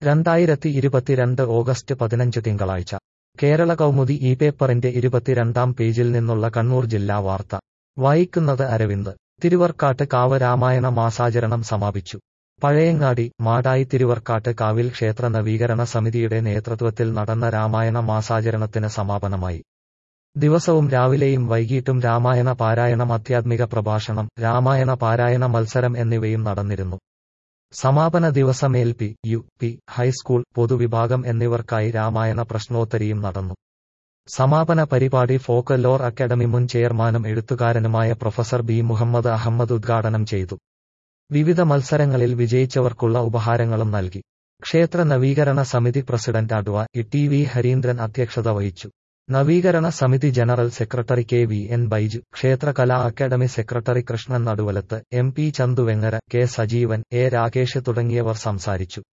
രണ്ടായിരത്തി ഇരുപത്തിരണ്ട് ഓഗസ്റ്റ് പതിനഞ്ച് തിങ്കളാഴ്ച കേരള കൗമുദി ഈ പേപ്പറിന്റെ ഇരുപത്തിരണ്ടാം പേജിൽ നിന്നുള്ള കണ്ണൂർ ജില്ലാ വാർത്ത വായിക്കുന്നത് അരവിന്ദ് തിരുവർക്കാട്ട് കാവ് രാമായണ മാസാചരണം സമാപിച്ചു പഴയങ്ങാടി മാടായി തിരുവർക്കാട്ട് കാവിൽ ക്ഷേത്ര നവീകരണ സമിതിയുടെ നേതൃത്വത്തിൽ നടന്ന രാമായണ മാസാചരണത്തിന് സമാപനമായി ദിവസവും രാവിലെയും വൈകിട്ടും രാമായണ പാരായണം ആധ്യാത്മിക പ്രഭാഷണം രാമായണ പാരായണ മത്സരം എന്നിവയും നടന്നിരുന്നു സമാപന ദിവസം L P U P high school പൊതുവിഭാഗം എന്നിവർക്കായി രാമായണ പ്രശ്നോത്തരിയും നടന്നു സമാപന പരിപാടി ഫോക്ക് ലോർ അക്കാദമി മുൻ ചെയർമാനും എഴുത്തുകാരനുമായ പ്രൊഫസർ ബി മുഹമ്മദ് അഹമ്മദ് ഉദ്ഘാടനം ചെയ്തു വിവിധ മത്സരങ്ങളിൽ വിജയിച്ചവർക്കുള്ള ഉപഹാരങ്ങളും നൽകി ക്ഷേത്ര നവീകരണ സമിതി president adv T V Hareendran അധ്യക്ഷത വഹിച്ചു നവീകരണ സമിതി general secretary K V N Baiju ക്ഷേത്ര കലാ academy secretary Krishnan Naduvalath M P Chanthuvengara K Sajeevan A Rakesh തുടങ്ങിയവർ സംസാരിച്ചു